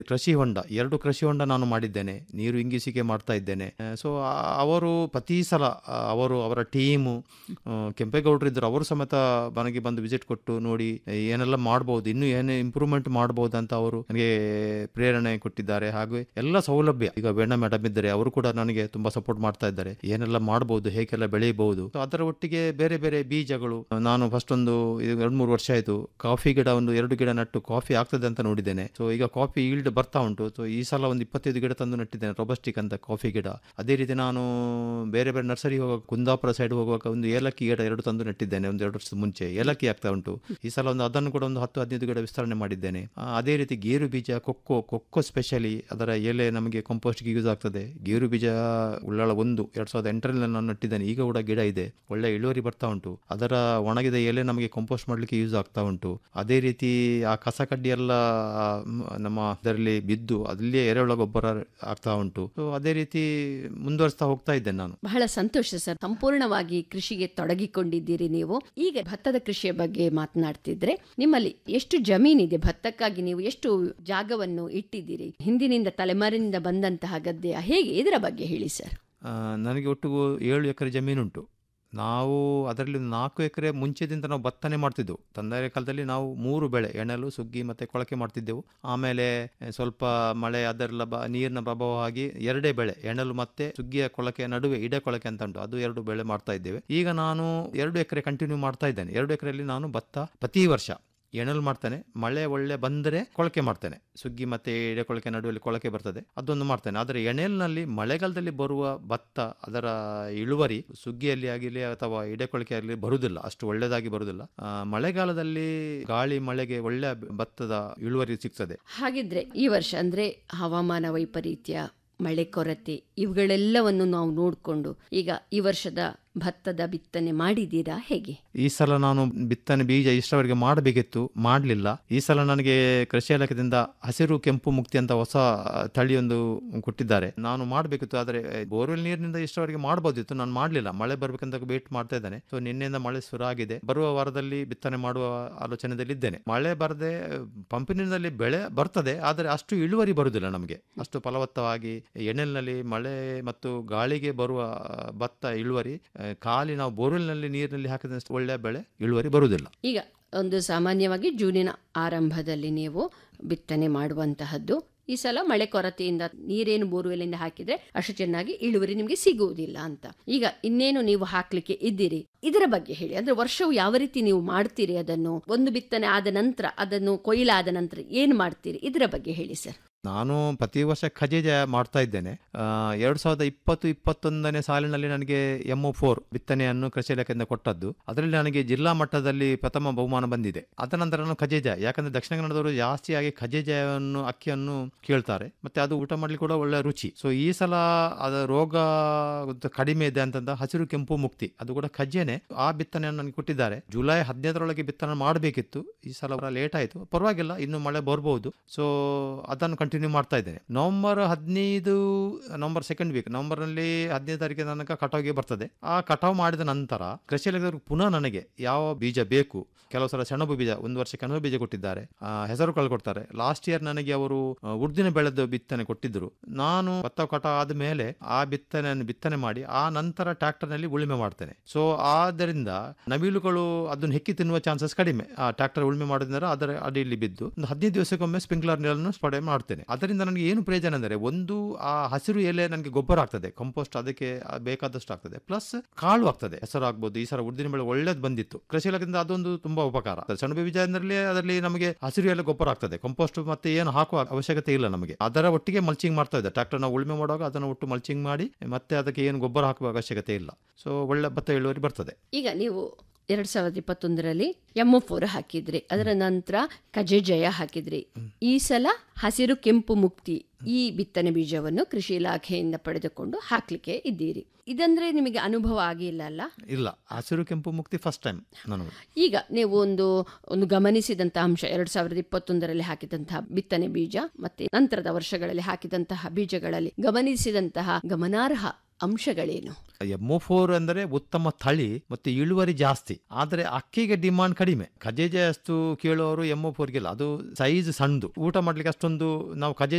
ಕೃಷಿ ಹೊಂಡ ಎರಡು ಕೃಷಿ ಹೊಂಡ ನಾನು ಮಾಡಿದ್ದೇನೆ ನೀರು ಇಂಗಿಸಿಕೆ ಮಾಡ್ತಾ ಇದ್ದೇನೆ ಸೊ ಅವರು ಪ್ರತಿ ಸಲ ಆ, ಅವರು ಅವರ ಟೀಮು ಕೆಂಪೇಗೌಡರು ಇದ್ದರು ಅವರು ಸಮೇತ ಮನೆಗೆ ಬಂದು ವಿಸಿಟ್ ಕೊಟ್ಟು ನೋಡಿ ಏನೆಲ್ಲ ಮಾಡ್ಬೋದು ಇನ್ನೂ ಏನೇ ಇಂಪ್ರೂವ್ಮೆಂಟ್ ಮಾಡ್ಬೋದು ಅಂತ ಅವರು ನನಗೆ ಪ್ರೇರಣೆ ಕೊಟ್ಟಿದ್ದಾರೆ ಹಾಗೂ ಎಲ್ಲ ಸೌಲಭ್ಯ ಈಗ ವೇಣ ಮೇಡಮ್ ಇದ್ದಾರೆ ಅವರು ಕೂಡ ನನಗೆ ತುಂಬಾ ಸಪೋರ್ಟ್ ಮಾಡ್ತಾ ಇದ್ದಾರೆ ಏನೆಲ್ಲ ಮಾಡ್ಬೋದು ಹೇಗೆಲ್ಲ ಬೆಳೆಯಬಹುದು So, ಅದರ ಒಟ್ಟಿಗೆ ಬೇರೆ ಬೇರೆ ಬೀಜಗಳು ನಾನು ಫಸ್ಟ್ ಒಂದು ಇದು ಎರಡು ಮೂರು ವರ್ಷ ಆಯಿತು ಕಾಫಿ ಗಿಡ ಒಂದು ಎರಡು ಗಿಡ ನಟ್ಟು ಕಾಫಿ ಆಗ್ತದೆ ಅಂತ ನೋಡಿದ್ದೇನೆ ಸೊ ಈಗ ಕಾಫಿ ಈಲ್ಡ್ ಬರ್ತಾ ಉಂಟು ಸೊ ಈ ಸಲ ಒಂದು ಇಪ್ಪತ್ತೈದು ಗಿಡ ತಂದು ನೆಟ್ಟಿದ್ದೇನೆ ರೊಬಸ್ಟಿಕ್ ಅಂತ ಕಾಫಿ ಗಿಡ ಅದೇ ರೀತಿ ನಾನು ಬೇರೆ ಬೇರೆ ನರ್ಸರಿ ಹೋಗುವಾಗ ಕುಂದಾಪುರ ಸೈಡ್ ಹೋಗುವಾಗ ಒಂದು ಏಲಕ್ಕಿ ಗಿಡ ಎರಡು ತಂದು ನೆಟ್ಟಿದ್ದೇನೆ ಒಂದು ಎರಡು ವರ್ಷದ ಮುಂಚೆ ಏಲಕ್ಕಿ ಆಗ್ತಾ ಉಂಟು ಈ ಸಲ ಒಂದು ಅದನ್ನು ಕೂಡ ಒಂದು ಹತ್ತು ಹದಿನೈದು ಗಿಡ ವಿಸ್ತರಣೆ ಮಾಡಿದ್ದೇನೆ ಆ, ಅದೇ ರೀತಿ ಗೇರು ಬೀಜ ಕೊಕ್ಕೋ ಕೊಕ್ಕೋ ಸ್ಪೆಷಲಿ ಅದರ ಎಲೆ ನಮಗೆ ಕಂಪೋಸ್ಟ್ಗೆ ಯೂಸ್ ಆಗ್ತದೆ ಗೇರು ಬೀಜ ಉಳ್ಳಾಳ ಒಂದು ಎರಡ್ ಸಾವಿರದ ಎಂಟರಲ್ಲಿ ನಾನು ನೆಟ್ಟಿದ್ದೇನೆ ಈಗ ಕೂಡ ಗಿಡ ಇದೆ ಒಳ್ಳೆ ಇಳುವರಿ ಬರ್ತಾ ಉಂಟು ಅದರ ಒಣಗಿದ ಎಲೆ ನಮಗೆ ಕಂಪೋಸ್ಟ್ ಮಾಡಲಿಕ್ಕೆ ಯೂಸ್ ಆಗ್ತಾ ಉಂಟು ಅದೇ ರೀತಿ ಆ ಕಸ ಕಡ್ಡಿ ಎಲ್ಲ ಆ, ಮ್, ನಮ್ಮ ಇದರಲ್ಲಿ ಬಿದ್ದು ಅಲ್ಲಿಯೇ ಎರೆಹುಳ ಗೊಬ್ಬರ ಆಗ್ತಾ ಉಂಟು ಸೊ ಅದೇ ರೀತಿ ಮುಂದುವರಿಸ್ತಾ ಹೋಗ್ತಾ ಇದ್ದೇನೆ ನಾನು ಬಹಳ ಸಂತೋಷ ಸರ್ ಸಂಪೂರ್ಣವಾಗಿ ಕೃಷಿಗೆ ತೊಡಗಿಕೊಂಡಿದ್ದೀರಿ ನೀವು ಈಗ ಭತ್ತದ ಕೃಷಿಯ ಬಗ್ಗೆ ಮಾತನಾಡ್ತಿದ್ರೆ ನಿಮ್ಮಲ್ಲಿ ಎಷ್ಟು ಜಮೀನಿದೆ ಭತ್ತಕ್ಕಾಗಿ ನೀವು ಎಷ್ಟು ಜಾಗವನ್ನು ಇಟ್ಟಿದ್ದೀರಿ ಹಿಂದಿನಿಂದ ತಲೆಮಾರಿನಿಂದ ಬಂದಂತಹ ಗದ್ದೆ ಹೇಗೆ ಇದರ ಬಗ್ಗೆ ಹೇಳಿ ಸರ್ ಆ, ನನಗೆ ಒಟ್ಟು ಏಳು ಎಕರೆ ಜಮೀನುಂಟು ನಾವು ಅದರಲ್ಲಿ ಒಂದು ನಾಲ್ಕು ಎಕರೆ ಮುಂಚೆದಿಂದ ನಾವು ಭತ್ತನೆ ಮಾಡ್ತಿದ್ದೆವು ತಂದೆ ಕಾಲದಲ್ಲಿ ನಾವು ಮೂರು ಬೆಳೆ ಎಣಲು ಸುಗ್ಗಿ ಮತ್ತು ಕೊಳಕೆ ಮಾಡ್ತಿದ್ದೆವು ಆಮೇಲೆ ಸ್ವಲ್ಪ ಮಳೆ ಅದರೆಲ್ಲ ಬ ನೀರಿನ ಪ್ರಭಾವ ಆಗಿ ಎರಡೇ ಬೆಳೆ ಎಣಲು ಮತ್ತೆ ಸುಗ್ಗಿಯ ಕೊಳಕೆ ನಡುವೆ ಇಡೆ ಕೊಳಕೆ ಅಂತ ಉಂಟು ಅದು ಎರಡು ಬೆಳೆ ಮಾಡ್ತಾ ಇದ್ದೇವೆ ಈಗ ನಾನು ಎರಡು ಎಕರೆ ಕಂಟಿನ್ಯೂ ಮಾಡ್ತಾ ಇದ್ದೇನೆ ಎರಡು ಎಕರೆಯಲ್ಲಿ ನಾನು ಭತ್ತ ಪ್ರತಿ ವರ್ಷ ಎಣಲು ಮಾಡ್ತೇನೆ ಮಳೆ ಒಳ್ಳೆ ಬಂದರೆ ಕೊಳಕೆ ಮಾಡ್ತೇನೆ ಸುಗ್ಗಿ ಮತ್ತೆ ಎಡೆ ಕೊಳಕೆ ನಡುವಲ್ಲಿ ಕೊಳಕೆ ಬರ್ತದೆ ಅದೊಂದು ಮಾಡ್ತೇನೆ ಆದರೆ ಎಣೆಲ್ನಲ್ಲಿ ಮಳೆಗಾಲದಲ್ಲಿ ಬರುವ ಭತ್ತ ಅದರ ಇಳುವರಿ ಸುಗ್ಗಿಯಲ್ಲಿ ಆಗಲಿ ಅಥವಾ ಎಡೆ ಕೊಳಕೆ ಆಗಲಿ ಬರುವುದಿಲ್ಲ ಅಷ್ಟು ಒಳ್ಳೆಯದಾಗಿ ಬರುವುದಿಲ್ಲ ಆ, ಮಳೆಗಾಲದಲ್ಲಿ ಗಾಳಿ ಮಳೆಗೆ ಒಳ್ಳೆ ಭತ್ತದ ಇಳುವರಿ ಸಿಗ್ತದೆ ಹಾಗಿದ್ರೆ ಈ ವರ್ಷ ಅಂದ್ರೆ ಹವಾಮಾನ ವೈಪರೀತ್ಯ ಮಳೆ ಕೊರತೆ ಇವುಗಳೆಲ್ಲವನ್ನು ನಾವು ನೋಡಿಕೊಂಡು ಈಗ ಈ ವರ್ಷದ ಭತ್ತದ ಬಿತ್ತನೆ ಮಾಡಿದ್ದೀರಾ ಹೇಗೆ ಈ ಸಲ ನಾನು ಬಿತ್ತನೆ ಬೀಜ ಇಷ್ಟವರೆಗೆ ಮಾಡಬೇಕಿತ್ತು ಮಾಡಲಿಲ್ಲ ಈ ಸಲ ನನಗೆ ಕೃಷಿ ಇಲಾಖೆಯಿಂದ ಹಸಿರು ಕೆಂಪು ಮುಕ್ತಿ ಅಂತ ಹೊಸ ತಳಿಯೊಂದು ಕೊಟ್ಟಿದ್ದಾರೆ ನಾನು ಮಾಡಬೇಕಿತ್ತು ಆದರೆ ಬೋರ್ವೆಲ್ ನೀರಿನಿಂದ ಇಷ್ಟವರೆಗೆ ಮಾಡಬಹುದಿತ್ತು ನಾನು ಮಾಡಲಿಲ್ಲ ಮಳೆ ಬರ್ಬೇಕಂತ ವೇಟ್ ಮಾಡ್ತಾ ಇದ್ದೇನೆ ಸೊ ನಿನ್ನೆಯಿಂದ ಮಳೆ ಶುರು ಆಗಿದೆ ಬರುವ ವಾರದಲ್ಲಿ ಬಿತ್ತನೆ ಮಾಡುವ ಆಲೋಚನೆಯಲ್ಲಿ ಇದ್ದೇನೆ ಮಳೆ ಬರದೆ ಪಂಪಿನಿಂದಲ್ಲಿ ಬೆಳೆ ಬರ್ತದೆ ಆದರೆ ಅಷ್ಟು ಇಳುವರಿ ಬರುವುದಿಲ್ಲ ನಮಗೆ ಅಷ್ಟು ಫಲವತ್ತವಾಗಿ ಎಣ್ಣೆಲ್ನಲ್ಲಿ ಮಳೆ ಮತ್ತು ಗಾಳಿಗೆ ಬರುವ ಭತ್ತ ಇಳುವರಿ ಆ, ಖಾಲಿ ನಾವು ಬೋರ್ವೆಲ್ನಲ್ಲಿ ನೀರಿನಲ್ಲಿ ಹಾಕಿದಷ್ಟು ಒಳ್ಳೆಯ ಬೆಳೆ ಇಳುವರಿ ಬರುವುದಿಲ್ಲ ಈಗ ಒಂದು ಸಾಮಾನ್ಯವಾಗಿ ಜೂನಿನ ಆರಂಭದಲ್ಲಿ ನೀವು ಬಿತ್ತನೆ ಮಾಡುವಂತಹದ್ದು ಈ ಸಲ ಮಳೆ ಕೊರತೆಯಿಂದ ನೀರೇನು ಬೋರ್ವೆಲಿಂದ ಹಾಕಿದ್ರೆ ಅಷ್ಟು ಚೆನ್ನಾಗಿ ಇಳುವರಿ ನಿಮಗೆ ಸಿಗುವುದಿಲ್ಲ ಅಂತ ಈಗ ಇನ್ನೇನು ನೀವು ಹಾಕ್ಲಿಕ್ಕೆ ಇದ್ದೀರಿ ಇದರ ಬಗ್ಗೆ ಹೇಳಿ ಅಂದ್ರೆ ವರ್ಷವು ಯಾವ ರೀತಿ ನೀವು ಮಾಡ್ತೀರಿ ಅದನ್ನು ಒಂದು ಬಿತ್ತನೆ ಆದ ನಂತರ ಅದನ್ನು ಕೊಯ್ಲಾದ ನಂತರ ಏನು ಮಾಡ್ತೀರಿ ಇದರ ಬಗ್ಗೆ ಹೇಳಿ ಸರ್ ನಾನು ಪ್ರತಿ ವರ್ಷ ಖಜೇಜ ಮಾಡ್ತಾ ಇದ್ದೇನೆ ಆ, ಎರಡು ಸಾವಿರದ ಇಪ್ಪತ್ತು ಇಪ್ಪತ್ತೊಂದನೇ ಸಾಲಿನಲ್ಲಿ ನನಗೆ ಎಮ್ ಒ ಫೋರ್ ಬಿತ್ತನೆಯನ್ನು ಕೃಷಿ ಇಲಾಖೆಯಿಂದ ಕೊಟ್ಟದ್ದು ಅದರಲ್ಲಿ ನನಗೆ ಜಿಲ್ಲಾ ಮಟ್ಟದಲ್ಲಿ ಪ್ರಥಮ ಬಹುಮಾನ ಬಂದಿದೆ ಅದ ನಂತರ ನಾನು ಖಜೇಜ ಯಾಕಂದ್ರೆ ದಕ್ಷಿಣ ಕನ್ನಡದವರು ಜಾಸ್ತಿಯಾಗಿ ಖಜೇಜವನ್ನು ಅಕ್ಕಿಯನ್ನು ಕೇಳ್ತಾರೆ ಮತ್ತೆ ಅದು ಊಟ ಮಾಡ್ಲಿಕ್ಕೆ ಕೂಡ ಒಳ್ಳೆ ರುಚಿ ಸೊ ಈ ಸಲ ಅದರ ರೋಗ ಕಡಿಮೆ ಇದೆ ಅಂತಂದ ಹಸಿರು ಕೆಂಪು ಮುಕ್ತಿ ಅದು ಕೂಡ ಖಜ್ಜೆನೆ ಆ ಬಿತ್ತನೆಯನ್ನು ನನಗೆ ಕೊಟ್ಟಿದ್ದಾರೆ ಜುಲೈ ಹದಿನೈದರೊಳಗೆ ಬಿತ್ತನೆ ಮಾಡಬೇಕಿತ್ತು ಈ ಸಲ ಲೇಟ್ ಆಯಿತು ಪರವಾಗಿಲ್ಲ ಇನ್ನು ಮಳೆ ಬರ್ಬೋದು ಸೊ ಅದನ್ನು ಕಂಟಿನ್ಯೂ ಮಾಡ್ತಾ ಇದ್ದೇನೆ ನವೆಂಬರ್ ಹದಿನೈದು ನವೆಂಬರ್ ಸೆಕೆಂಡ್ ವೀಕ್ ನವೆಂಬರ್ನಲ್ಲಿ ಹದಿನೈದು ತಾರೀಕಿನ ತನಕ ಕಟಾವ್ಗೆ ಬರ್ತದೆ ಆ ಕಟಾವು ಮಾಡಿದ ನಂತರ ಕೃಷಿ ಇಲಾಖೆಯವರು ಪುನಃ ನನಗೆ ಯಾವ ಬೀಜ ಬೇಕು ಕೆಲವು ಸಲ ಸೆಣಬು ಬೀಜ ಒಂದು ವರ್ಷ ಕಣಬು ಬೀಜ ಕೊಟ್ಟಿದ್ದಾರೆ ಆ, ಹೆಸರು ಕಾಳು ಕೊಡ್ತಾರೆ ಲಾಸ್ಟ್ ಇಯರ್ ನನಗೆ ಅವರು ಆ, ಉದ್ದಿನ ಬೆಳೆದ ಬಿತ್ತನೆ ಕೊಟ್ಟಿದ್ದರು ನಾನು ಭತ್ತ ಕಟಾವ್ ಆದ ಮೇಲೆ ಆ ಬಿತ್ತನೆಯನ್ನು ಬಿತ್ತನೆ ಮಾಡಿ ಆ ನಂತರ ಟ್ರ್ಯಾಕ್ಟರ್ ನಲ್ಲಿ ಉಳುಮೆ ಮಾಡ್ತೇನೆ ಸೊ ಆದ್ದರಿಂದ ನವಿಲುಗಳು ಅದನ್ನು ಹೆಕ್ಕಿ ತಿನ್ನುವ ಚಾನ್ಸಸ್ ಕಡಿಮೆ ಆ ಟ್ರ್ಯಾಕ್ಟರ್ ಉಳುಮೆ ಮಾಡೋದ್ರಿಂದ ಅದರ ಅಡಿಯಲ್ಲಿ ಬಿದ್ದು ಒಂದು ಹದಿನೈದು ದಿವಸಕ್ಕೊಮ್ಮೆ ಸ್ಪ್ರಿಂಕ್ಲರ್ ನೀರನ್ನು ಸ್ಪ್ರೇ ಮಾಡ್ತೇನೆ ಅದರಿಂದ ನನಗೆ ಏನು ಪ್ರಯೋಜನ ಅಂದರೆ ಒಂದು ಆ ಹಸಿರು ಎಲೆ ನನಗೆ ಗೊಬ್ಬರ ಆಗ್ತದೆ ಕಂಪೋಸ್ಟ್ ಅದಕ್ಕೆ ಆ ಬೇಕಾದಷ್ಟು ಆಗ್ತದೆ ಪ್ಲಸ್ ಕಾಳು ಆಗ್ತದೆ ಹೆಸರು ಆಗ್ಬೋದು ಈ ಸಲ ಉದ್ದಿನ ಬೆಳೆ ಒಳ್ಳೇದು ಬಂದಿತ್ತು ಕೃಷಿ ಇಲಾಖೆಯಿಂದ ಅದೊಂದು ತುಂಬಾ ಉಪಕಾರ ಸೆಣಬು ಬೀಜ ಅಂದ್ರೆ ಅದರಲ್ಲಿ ನಮಗೆ ಹಸಿರು ಎಲೆ ಗೊಬ್ಬರ ಆಗ್ತದೆ ಕಂಪೋಸ್ಟ್ ಮತ್ತೆ ಏನು ಹಾಕುವ ಅವಶ್ಯಕತೆ ಇಲ್ಲ ನಮಗೆ ಅದರ ಒಟ್ಟಿಗೆ ಮಲ್ಚಿಂಗ್ ಮಾಡ್ತಾ ಇದೆ ಟ್ರ್ಯಾಕ್ಟರ್ ನಾವು ಉಳುಮೆ ಮಾಡುವಾಗ ಅದನ್ನು ಒಟ್ಟು ಮಲ್ಚಿಂಗ್ ಮಾಡಿ ಮತ್ತೆ ಅದಕ್ಕೆ ಏನು ಗೊಬ್ಬರ ಹಾಕುವ ಅವಶ್ಯಕತೆ ಇಲ್ಲ ಸೊ ಒಳ್ಳೆ ಭತ್ತ ಇಳುವರಿ ಬರ್ತದೆ ಈಗ ನೀವು ಎರಡ್ ಸಾವಿರದ ಇಪ್ಪತ್ತೊಂದರಲ್ಲಿ ಎಮ್ ಫೋರ್ ಹಾಕಿದ್ರಿ ಅದರ ನಂತರ ಕಜೆಜಯ ಹಾಕಿದ್ರಿ ಈ ಸಲ ಹಸಿರು ಕೆಂಪು ಮುಕ್ತಿ ಈ ಬಿತ್ತನೆ ಬೀಜವನ್ನು ಕೃಷಿ ಇಲಾಖೆಯಿಂದ ಪಡೆದುಕೊಂಡು ಹಾಕ್ಲಿಕ್ಕೆ ಇದ್ದೀರಿ ಇದಂದ್ರೆ ನಿಮಗೆ ಅನುಭವ ಆಗಿಲ್ಲ ಅಲ್ಲ ಇಲ್ಲ ಹಸಿರು ಕೆಂಪು ಮುಕ್ತಿ ಫಸ್ಟ್ ಟೈಮ್ ನನಗೆ ಈಗ ನೀವು ಒಂದು ಒಂದು ಗಮನಿಸಿದಂತ ಅಂಶ ಎರಡ್ ಸಾವಿರದ ಇಪ್ಪತ್ತೊಂದರಲ್ಲಿ ಹಾಕಿದಂತಹ ಬಿತ್ತನೆ ಬೀಜ ಮತ್ತೆ ನಂತರದ ವರ್ಷಗಳಲ್ಲಿ ಹಾಕಿದಂತಹ ಬೀಜಗಳಲ್ಲಿ ಗಮನಿಸಿದಂತಹ ಗಮನಾರ್ಹ ಅಂಶಗಳೇನು ಎಮ್ಮು ಫೋರ್ ಅಂದರೆ ಉತ್ತಮ ತಳಿ ಮತ್ತು ಇಳುವರಿ ಜಾಸ್ತಿ ಆದರೆ ಅಕ್ಕಿಗೆ ಡಿಮಾಂಡ್ ಕಡಿಮೆ ಖಜೇಜ ಅಷ್ಟು ಕೇಳೋರು ಎಮ್ಮು ಫೋರ್ಗಿಲ್ಲ ಅದು ಸೈಜ್ ಸಣ್ಣದು ಊಟ ಮಾಡ್ಲಿಕ್ಕೆ ಅಷ್ಟೊಂದು ನಾವು ಖಜೇಜ